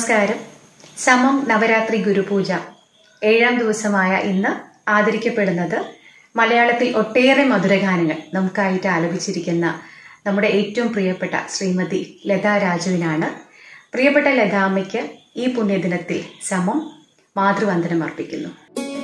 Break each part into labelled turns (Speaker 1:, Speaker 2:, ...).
Speaker 1: നമസ്കാരം സമം നവരാത്രി ഗുരുപൂജ ഏഴാം ദിവസമായ ഇന്ന് ആദരിക്കപ്പെടുന്നത് മലയാളത്തിൽ ഒട്ടേറെ മധുരഗാനങ്ങൾ നമുക്കായിട്ട് ആലപിച്ചിരിക്കുന്ന നമ്മുടെ ഏറ്റവും പ്രിയപ്പെട്ട ശ്രീമതി ലതാ രാജുവിനാണ് പ്രിയപ്പെട്ട ലതാമ്മയ്ക്ക് ഈ പുണ്യദിനത്തിൽ സമം മാതൃവന്ദനം അർപ്പിക്കുന്നു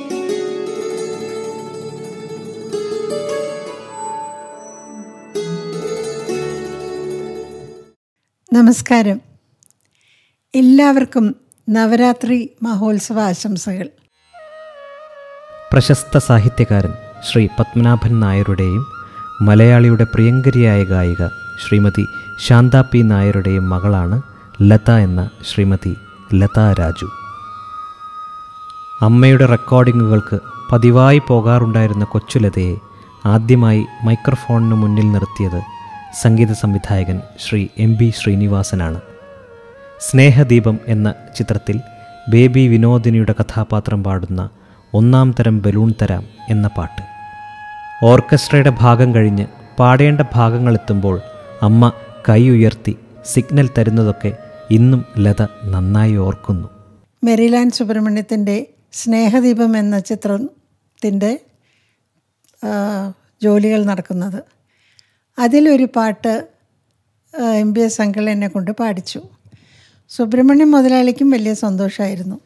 Speaker 2: നമസ്കാരം എല്ലാവർക്കും നവരാത്രി മഹോത്സവ ആശംസകൾ
Speaker 3: പ്രശസ്ത സാഹിത്യകാരൻ ശ്രീ പത്മനാഭൻ നായരുടെയും മലയാളിയുടെ പ്രിയങ്കരിയായ ഗായിക ശ്രീമതി ശാന്ത പി നായരുടെയും മകളാണ് ലത എന്ന ശ്രീമതി ലത രാജു അമ്മയുടെ റെക്കോർഡിങ്ങുകൾക്ക് പതിവായി പോകാറുണ്ടായിരുന്ന കൊച്ചുലതയെ ആദ്യമായി മൈക്രോഫോണിന് മുന്നിൽ നിർത്തിയത് സംഗീത സംവിധായകൻ ശ്രീ എം ബി ശ്രീനിവാസനാണ് സ്നേഹദീപം എന്ന ചിത്രത്തിൽ ബേബി വിനോദിനിയുടെ കഥാപാത്രം പാടുന്ന ഒന്നാം തരം ബലൂൺ തരാം എന്ന പാട്ട് ഓർക്കസ്ട്രയുടെ ഭാഗം കഴിഞ്ഞ് പാടേണ്ട ഭാഗങ്ങളെത്തുമ്പോൾ അമ്മ കൈ ഉയർത്തി സിഗ്നൽ തരുന്നതൊക്കെ ഇന്നും ലത നന്നായി ഓർക്കുന്നു
Speaker 2: മെരിലാൻ സുബ്രഹ്മണ്യത്തിൻ്റെ സ്നേഹദീപം എന്ന ചിത്രത്തിൻ്റെ ആ, ജോലികൾ നടക്കുന്നത് അതിലൊരു പാട്ട് എം ബി എസ് അങ്കിൾ എന്നെ കൊണ്ട് പാടിച്ചു സുബ്രഹ്മണ്യം മുതലാളിക്കും വലിയ സന്തോഷമായിരുന്നു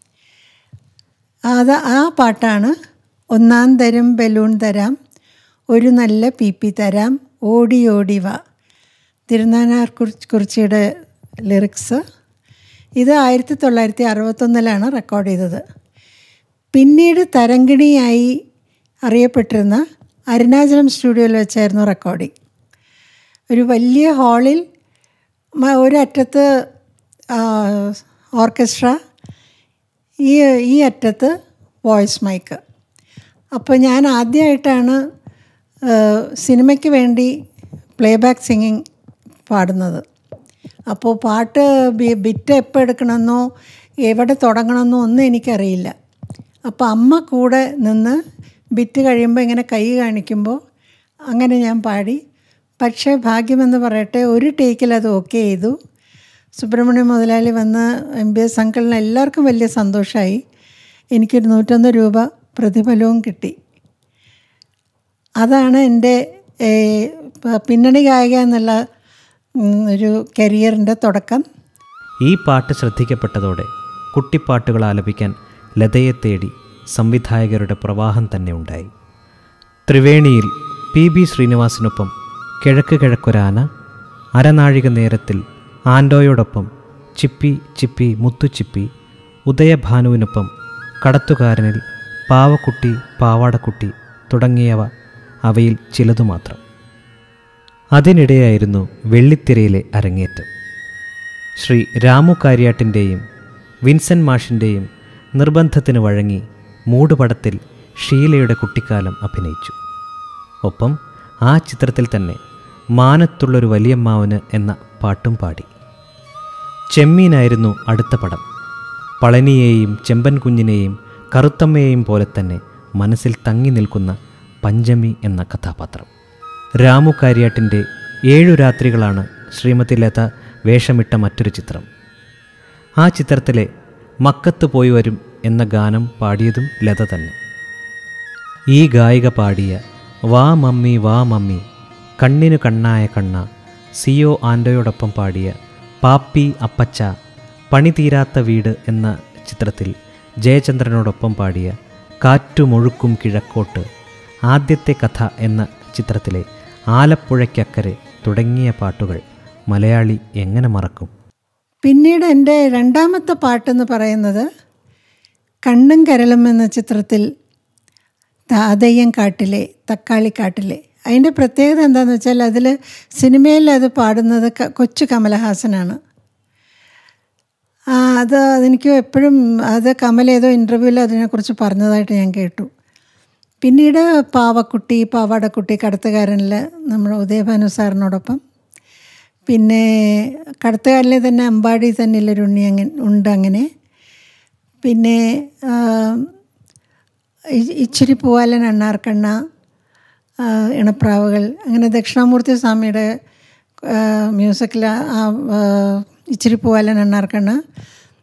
Speaker 2: അത് ആ പാട്ടാണ് ഒന്നാം തരം ബലൂൺ തരാം ഒരു നല്ല പി പി തരാം ഓടി ഓടി വാ തിരുനാനാർ കുറിച്ച് കുറിച്ചിയുടെ ലിറിക്സ് ഇത് ആയിരത്തി തൊള്ളായിരത്തി അറുപത്തൊന്നിലാണ് റെക്കോർഡ് ചെയ്തത് പിന്നീട് തരങ്കിണിയായി അറിയപ്പെട്ടിരുന്ന അരുണാചലം സ്റ്റുഡിയോയിൽ വെച്ചായിരുന്നു റെക്കോർഡിംഗ് ഒരു വലിയ ഹാളിൽ മ- ഒരറ്റത്ത് ആ, ഓർക്കസ്ട്ര ഈ ഈ അറ്റത്ത് വോയിസ് മൈക്ക് അപ്പോൾ ഞാൻ ആദ്യമായിട്ടാണ് ആ, സിനിമയ്ക്ക് വേണ്ടി പ്ലേബാക്ക് സിംഗിങ് പാടുന്നത് അപ്പോൾ പാട്ട് ബി- ബിറ്റ് എപ്പോൾ എടുക്കണമെന്നോ എവിടെ തുടങ്ങണമെന്നോ ഒന്നും എനിക്കറിയില്ല അപ്പോൾ അമ്മ കൂടെ നിന്ന് ബിറ്റ് കഴിയുമ്പോൾ ഇങ്ങനെ കൈ കാണിക്കുമ്പോൾ അങ്ങനെ ഞാൻ പാടി പക്ഷേ ഭാഗ്യമെന്ന് പറയട്ടെ ഒരു ടേക്കിൽ അത് ഓക്കെ ചെയ്തു സുബ്രഹ്മണ്യം മുതലാളി വന്ന് എം ബി എസ് അങ്കിളിന് എല്ലാവർക്കും വലിയ സന്തോഷമായി എനിക്കൊരു നൂറ്റൊന്ന് രൂപ പ്രതിഫലവും കിട്ടി അതാണ് എൻ്റെ ഏഹ്, പ- പിന്നണി ഗായിക എന്നുള്ള ഉം, ഒരു കരിയറിൻ്റെ തുടക്കം
Speaker 3: ഈ പാട്ട് ശ്രദ്ധിക്കപ്പെട്ടതോടെ കുട്ടിപ്പാട്ടുകൾ ആലപിക്കാൻ ലതയെ തേടി സംവിധായകരുടെ പ്രവാഹം തന്നെ ഉണ്ടായി ത്രിവേണിയിൽ പി ബി ശ്രീനിവാസിനൊപ്പം കിഴക്ക് കിഴക്കൊരാന അരനാഴിക നേരത്തിൽ ആൻഡോയോടൊപ്പം ചിപ്പി ചിപ്പി മുത്തുച്ചിപ്പി ഉദയഭാനുവിനൊപ്പം കടത്തുകാരനിൽ പാവക്കുട്ടി പാവാടക്കുട്ടി തുടങ്ങിയവ അവയിൽ ചിലതു മാത്രം അതിനിടെയായിരുന്നു വെള്ളിത്തിരയിലെ അരങ്ങേറ്റം ശ്രീ രാമു കാര്യാട്ടിൻ്റെയും വിൻസെൻ്റ് മാഷിൻ്റെയും നിർബന്ധത്തിന് വഴങ്ങി മൂടുപടത്തിൽ ഷീലയുടെ കുട്ടിക്കാലം അഭിനയിച്ചു ഒപ്പം ആ ചിത്രത്തിൽ തന്നെ മാനത്തുള്ളൊരു വലിയമ്മാവന് എന്ന പാട്ടും പാടി ചെമ്മീനായിരുന്നു അടുത്ത പടം പളനിയെയും ചെമ്പൻ കുഞ്ഞിനെയും കറുത്തമ്മയെയും പോലെ തന്നെ മനസ്സിൽ തങ്ങി നിൽക്കുന്ന പഞ്ചമി എന്ന കഥാപാത്രം രാമു കാര്യാട്ടിൻ്റെ ഏഴു രാത്രികളാണ് ശ്രീമതി ലത വേഷമിട്ട മറ്റൊരു ചിത്രം ആ ചിത്രത്തിലെ മക്കത്ത് പോയി വരും എന്ന ഗാനം പാടിയതും ലത തന്നെ ഈ ഗായിക പാടിയ വാ മമ്മി വാ മമ്മി കണ്ണിനു കണ്ണായ കണ്ണ സിയോ ആൻഡോയോടൊപ്പം പാടിയ പാപ്പി അപ്പച്ച പണി തീരാത്ത വീട് എന്ന ചിത്രത്തിൽ ജയചന്ദ്രനോടൊപ്പം പാടിയ കാറ്റുമൊഴുക്കും കിഴക്കോട്ട് ആദ്യത്തെ കഥ എന്ന ചിത്രത്തിലെ ആലപ്പുഴയ്ക്കക്കരെ തുടങ്ങിയ പാട്ടുകൾ മലയാളി എങ്ങനെ മറക്കും
Speaker 2: പിന്നീട് എൻ്റെ രണ്ടാമത്തെ പാട്ടെന്ന് പറയുന്നത് കണ്ണും കരളും എന്ന ചിത്രത്തിൽ താതയ്യം കാട്ടിലെ തക്കാളിക്കാട്ടിലെ അതിൻ്റെ പ്രത്യേകത എന്താണെന്ന് വെച്ചാൽ അതിൽ സിനിമയിൽ അത് പാടുന്നത് ക- കൊച്ചു കമലഹാസനാണ് ആ, അത് അതെനിക്ക് എപ്പോഴും അത് കമൽ ഏതോ ഇൻ്റർവ്യൂവിൽ അതിനെക്കുറിച്ച് പറഞ്ഞതായിട്ട് ഞാൻ കേട്ടു പിന്നീട് പാവക്കുട്ടി പാവാടക്കുട്ടി കടത്തുകാരനിൽ നമ്മുടെ ഉദയഭാനു സാറിനോടൊപ്പം പിന്നെ കടത്തുകാരിലെ തന്നെ അമ്പാടി തന്നെയുള്ളൊരു ഉണ്ണി അങ്ങനെ ഉണ്ട് അങ്ങനെ പിന്നെ ആ, ഇ- ഇച്ചിരി പൂവാലൻ അണ്ണാർക്കണ്ണ ആ, ഇണപ്രാവുകൾ അങ്ങനെ ദക്ഷിണാമൂർത്തി സ്വാമിയുടെ മ്യൂസിക്കിൽ ആ ആ, ഇച്ചിരി പൂവാലൻ അണ്ണാർക്കണ്ണ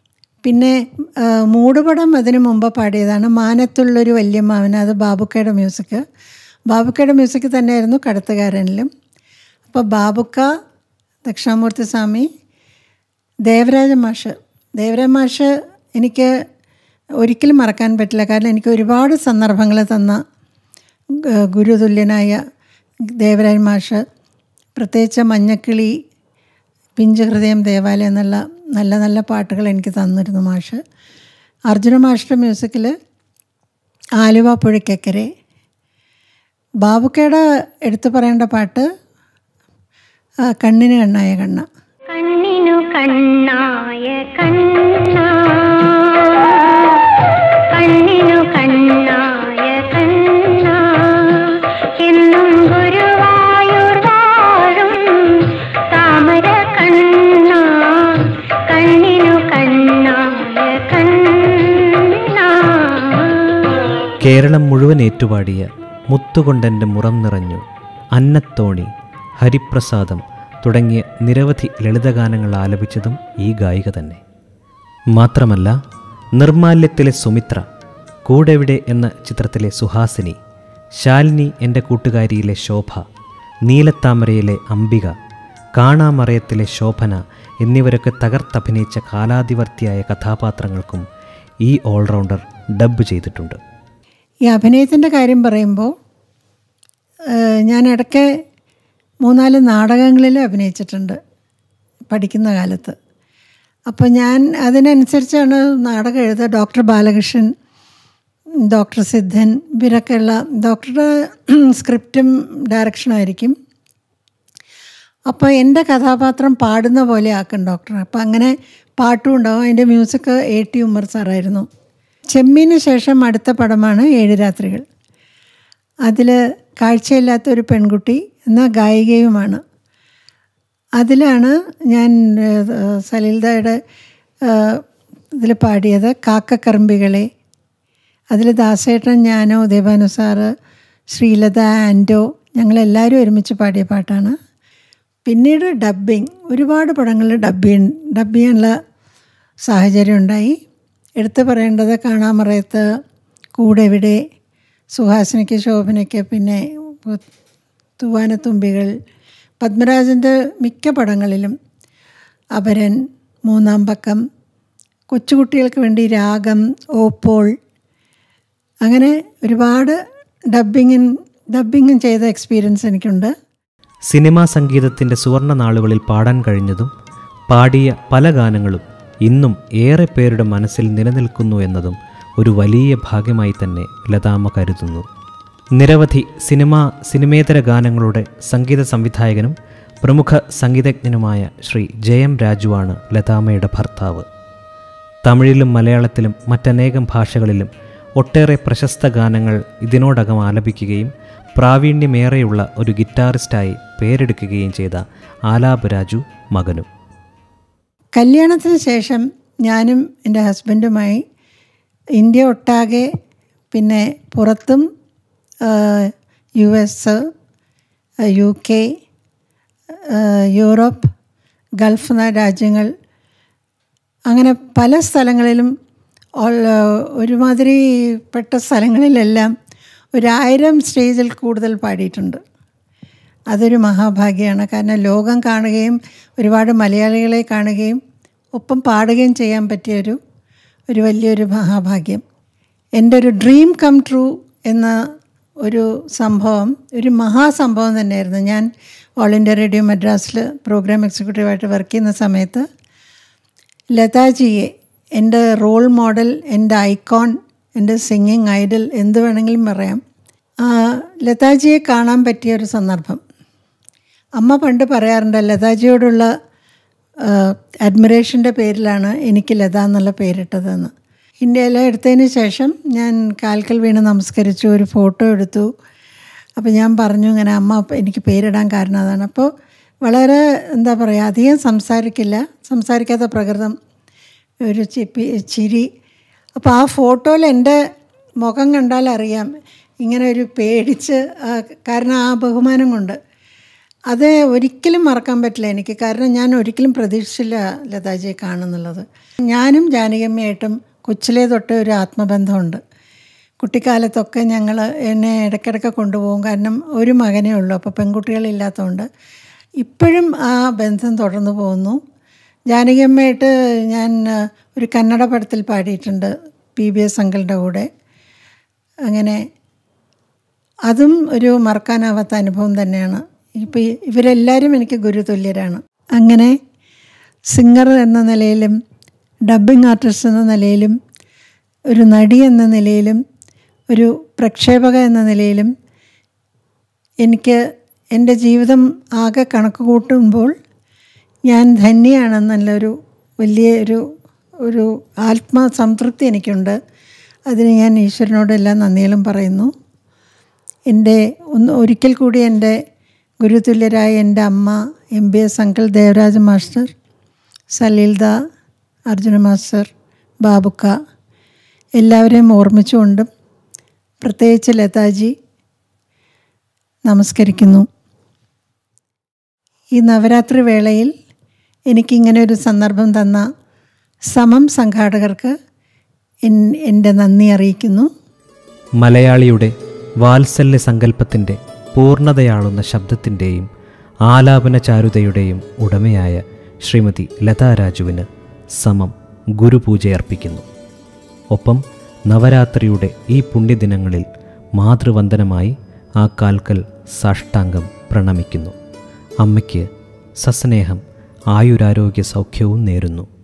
Speaker 2: പിന്നെ ആ, മൂടുപടം അതിനു മുമ്പ് പാടിയതാണ് മാനത്തുള്ളൊരു വല്യമ്മാവൻ അത് ബാബുക്കയുടെ മ്യൂസിക് ബാബുക്കയുടെ മ്യൂസിക് തന്നെയായിരുന്നു കടത്തുകാരനിലും അപ്പോൾ ബാബുക്ക ദക്ഷിണാമൂർത്തി സ്വാമി ദേവരാജ മാഷ് ദേവരാജ മാഷ് എനിക്ക് ഒരിക്കലും മറക്കാൻ പറ്റില്ല കാരണം എനിക്ക് ഒരുപാട് സന്ദർഭങ്ങൾ തന്ന ഗ- ഗുരുതുല്യനായ ദേവരാജ മാഷ് പ്രത്യേകിച്ച് മഞ്ഞക്കിളി പിഞ്ച് ഹൃദയം ദേവാലയം എന്നുള്ള നല്ല നല്ല പാട്ടുകൾ എനിക്ക് തന്നിരുന്നു മാഷ് അർജുന മാഷിൻ്റെ മ്യൂസിക്കിൽ ആലുവ പുഴയ്ക്കക്കരെ ബാബുക്കയുടെ എടുത്തു പറയേണ്ട പാട്ട് ആ, കണ്ണിന് കണ്ണായ കണ്ണ
Speaker 4: കണ്ണിനു കണ്ണായ കണ്ണ കണ്ണിനു കണ്ണായ കണ്ണ എന്നും ഗുരുവായൂർ വാഴും താമര കണ്ണ കണ്ണിനു കണ്ണായ കണ്ണ
Speaker 3: കേരളം മുഴുവൻ ഏറ്റുപാടിയ മുത്തുകൊണ്ടെൻ്റെ മുറം നിറഞ്ഞു അന്നത്തോണി ഹരിപ്രസാദം തുടങ്ങിയ നിരവധി ലളിതഗാനങ്ങൾ ആലപിച്ചതും ഈ ഗായിക തന്നെ മാത്രമല്ല നിർമാല്യത്തിലെ സുമിത്ര കൂടെവിടെ എന്ന ചിത്രത്തിലെ സുഹാസിനി ശാലിനി എൻ്റെ കൂട്ടുകാരിയിലെ ശോഭ നീലത്താമരയിലെ അംബിക കാണാമറയത്തിലെ ശോഭന എന്നിവരൊക്കെ തകർത്തഭിനയിച്ച കാലാതിവർത്തിയായ കഥാപാത്രങ്ങൾക്കും ഈ ഓൾറൗണ്ടർ ഡബ്ബ് ചെയ്തിട്ടുണ്ട്
Speaker 2: ഈ അഭിനയത്തിൻ്റെ കാര്യം പറയുമ്പോൾ ഏഹ്, ഞാൻ ഇടയ്ക്ക് മൂന്നാല് നാടകങ്ങളിൽ അഭിനയിച്ചിട്ടുണ്ട് പഠിക്കുന്ന കാലത്ത് അപ്പോൾ ഞാൻ അതിനനുസരിച്ചാണ് നാടകം എഴുതുക ഡോക്ടർ ബാലകൃഷ്ണൻ ഡോക്ടർ സിദ്ധൻ ഇവരൊക്കെയുള്ള ഡോക്ടറുടെ സ്ക്രിപ്റ്റും ഡയറക്ഷനായിരിക്കും അപ്പോൾ എൻ്റെ കഥാപാത്രം പാടുന്ന പോലെ ആക്കും ഡോക്ടർ അപ്പോൾ അങ്ങനെ പാട്ടും ഉണ്ടാവും അതിൻ്റെ മ്യൂസിക് എ ടി ഉമ്മർ സാറായിരുന്നു ചെമ്മീന് ശേഷം അടുത്ത പടമാണ് ഏഴ് രാത്രികൾ അതിൽ കാഴ്ചയില്ലാത്ത ഒരു പെൺകുട്ടി എന്ന ഗായികയുമാണ് അതിലാണ് ഞാൻ ഏഹ്, സലിൽദയുടെ ഇതിൽ പാടിയത് കാക്കക്കറമ്പികളെ അതിൽ ദാസേട്ടൻ ഞാനോ ദേവാനു സാറ് ശ്രീലത ആൻറ്റോ ഞങ്ങളെല്ലാവരും ഒരുമിച്ച് പാടിയ പാട്ടാണ് പിന്നീട് ഡബ്ബിങ് ഒരുപാട് പടങ്ങളിൽ ഡബ് ചെയ്യാൻ ഡബ് ചെയ്യാനുള്ള സാഹചര്യം ഉണ്ടായി എടുത്തു പറയേണ്ടത് കാണാമറയത്ത് കൂടെ ഇവിടെ സുഹാസിനിക്ക് ശോഭനയ്ക്ക് പിന്നെ തൂവാനത്തുമ്പികൾ പത്മരാജൻ്റെ മിക്ക പടങ്ങളിലും അപരൻ മൂന്നാം പക്കം കൊച്ചുകുട്ടികൾക്ക് വേണ്ടി രാഗം ഓപ്പോൾ അങ്ങനെ ഒരുപാട് ഡബ്ബിങ്ങും ഡബ്ബിങ്ങും ചെയ്ത എക്സ്പീരിയൻസ് എനിക്കുണ്ട്
Speaker 3: സിനിമാ സംഗീതത്തിൻ്റെ സുവർണ നാളുകളിൽ പാടാൻ കഴിഞ്ഞതും പാടിയ പല ഗാനങ്ങളും ഇന്നും ഏറെ പേരുടെ മനസ്സിൽ നിലനിൽക്കുന്നു എന്നതും ഒരു വലിയ ഭാഗ്യമായി തന്നെ ലതാമ്മ കരുതുന്നു നിരവധി സിനിമാ സിനിമേതര ഗാനങ്ങളുടെ സംഗീത സംവിധായകനും പ്രമുഖ സംഗീതജ്ഞനുമായ ശ്രീ ജയം രാജുവാണ് ലതാമ്മയുടെ ഭർത്താവ് തമിഴിലും മലയാളത്തിലും മറ്റനേകം ഭാഷകളിലും ഒട്ടേറെ പ്രശസ്ത ഗാനങ്ങൾ ഇതിനോടകം ആലപിക്കുകയും പ്രാവീണ്യമേറെയുള്ള ഒരു ഗിറ്റാറിസ്റ്റായി പേരെടുക്കുകയും ചെയ്ത ആലാപ് രാജു മകനും
Speaker 2: കല്യാണത്തിന് ശേഷം ഞാനും എൻ്റെ ഹസ്ബൻഡുമായി ഇന്ത്യ ഒട്ടാകെ പിന്നെ പുറത്തും U S U K Europe Gulf ന- രാജ്യങ്ങൾ അങ്ങനെ പല സ്ഥലങ്ങളിലും ഓൾ- ഒരുമാതിരിപ്പെട്ട സ്ഥലങ്ങളിലെല്ലാം ഒരായിരം സ്റ്റേജിൽ കൂടുതൽ പാടിയിട്ടുണ്ട് അതൊരു മഹാഭാഗ്യമാണ് കാരണം ലോകം കാണുകയും ഒരുപാട് മലയാളികളെ കാണുകയും ഒപ്പം പാടുകയും ചെയ്യാൻ പറ്റിയ ഒരു ഒരു വലിയൊരു മഹാഭാഗ്യം എൻ്റെ ഒരു ഡ്രീം കം ട്രൂ എന്ന ഒരു സംഭവം ഒരു മഹാസംഭവം തന്നെയായിരുന്നു ഞാൻ ഓൾ ഇന്ത്യ റേഡിയോ മദ്രാസിൽ പ്രോഗ്രാം എക്സിക്യൂട്ടീവായിട്ട് വർക്ക് ചെയ്യുന്ന സമയത്ത് ലതാജിയെ എൻ്റെ റോൾ മോഡൽ എൻ്റെ ഐക്കോൺ എൻ്റെ സിംഗിങ് ഐഡൽ എന്ത് വേണമെങ്കിലും പറയാം ആ, ലതാജിയെ കാണാൻ പറ്റിയ ഒരു സന്ദർഭം അമ്മ പണ്ട് പറയാറുണ്ട് ലതാജിയോടുള്ള അഡ്മിറേഷൻ്റെ പേരിലാണ് എനിക്ക് ലത എന്നുള്ള പേരിട്ടതെന്ന് ഇന്ത്യയിലെ എടുത്തതിന് ശേഷം ഞാൻ കാൽക്കൽ വീണ് നമസ്കരിച്ചു ഒരു ഫോട്ടോ എടുത്തു അപ്പോൾ ഞാൻ പറഞ്ഞു ഇങ്ങനെ അമ്മ എനിക്ക് പേരിടാൻ കാരണം അതാണ് അപ്പോൾ വളരെ എന്താ പറയുക അധികം സംസാരിക്കില്ല സംസാരിക്കാത്ത പ്രകൃതം ഒരു ചിപ്പി ചിരി അപ്പോൾ ആ ഫോട്ടോയിൽ എൻ്റെ മുഖം കണ്ടാൽ അറിയാം ഇങ്ങനെ ഒരു പേടിച്ച് ആ, കാരണം ആ ബഹുമാനം കൊണ്ട് അത് ഒരിക്കലും മറക്കാൻ പറ്റില്ല എനിക്ക് കാരണം ഞാൻ ഒരിക്കലും പ്രതീക്ഷിച്ചില്ല ലതാജിയെ കാണുന്നുള്ളത് ഞാനും ജാനകിയമ്മയായിട്ടും കൊച്ചിലേ തൊട്ട് ഒരു ആത്മബന്ധമുണ്ട് കുട്ടിക്കാലത്തൊക്കെ ഞങ്ങൾ എന്നെ ഇടയ്ക്കിടയ്ക്ക് കൊണ്ടുപോകും കാരണം ഒരു മകനേ ഉള്ളൂ അപ്പോൾ പെൺകുട്ടികളില്ലാത്തതുകൊണ്ട് ഇപ്പോഴും ആ ബന്ധം തുടർന്നു പോകുന്നു ജാനകിയമ്മയായിട്ട് ഞാൻ ആ, ഒരു കന്നഡ പടത്തിൽ പാടിയിട്ടുണ്ട് പി ബി എസ് അങ്കിളുടെ കൂടെ അങ്ങനെ അതും ഒരു മറക്കാനാവാത്ത അനുഭവം തന്നെയാണ് ഇപ്പോൾ ഇവരെല്ലാവരും എനിക്ക് ഗുരുതുല്യരാണ് അങ്ങനെ സിംഗർ എന്ന നിലയിലും ഡബ്ബിംഗ് ആർട്ടിസ്റ്റ് എന്ന നിലയിലും ഒരു നടി എന്ന നിലയിലും ഒരു പ്രക്ഷേപക എന്ന നിലയിലും എനിക്ക് എൻ്റെ ജീവിതം ആകെ കണക്ക് കൂട്ടുമ്പോൾ ഞാൻ ധന്യയാണെന്നുള്ളൊരു വലിയ ഒരു ഒരു ആത്മസംതൃപ്തി എനിക്കുണ്ട് അതിന് ഞാൻ ഈശ്വരനോടെല്ലാം നന്ദികളും പറയുന്നു എൻ്റെ ഒന്ന് ഒരിക്കൽ കൂടി എൻ്റെ ഗുരുതുല്യരായ എൻ്റെ അമ്മ M B S uncle Devaraja master Salilda Arjuna master ബാബുക്ക എല്ലാവരെയും ഓർമ്മിച്ചുകൊണ്ടും പ്രത്യേകിച്ച് ലതാജി നമസ്കരിക്കുന്നു ഈ നവരാത്രി വേളയിൽ എനിക്കിങ്ങനെ ഒരു സന്ദർഭം തന്ന സമം സംഘാടകർക്ക് എൻ- എൻ്റെ നന്ദി അറിയിക്കുന്നു
Speaker 3: മലയാളിയുടെ വാത്സല്യ സങ്കല്പത്തിൻ്റെ പൂർണ്ണതയാളുന്ന ശബ്ദത്തിൻ്റെയും ആലാപന ചാരുതയുടെയും ഉടമയായ ശ്രീമതി ലതാ രാജുവിന് സമം ഗുരുപൂജയർപ്പിക്കുന്നു ഒപ്പം നവരാത്രിയുടെ ഈ പുണ്യദിനങ്ങളിൽ മാതൃവന്ദനമായി ആ കാൽക്കൽ സാഷ്ടാംഗം പ്രണമിക്കുന്നു അമ്മയ്ക്ക് സസ്നേഹം ആയുരാരോഗ്യ സൗഖ്യവും നേരുന്നു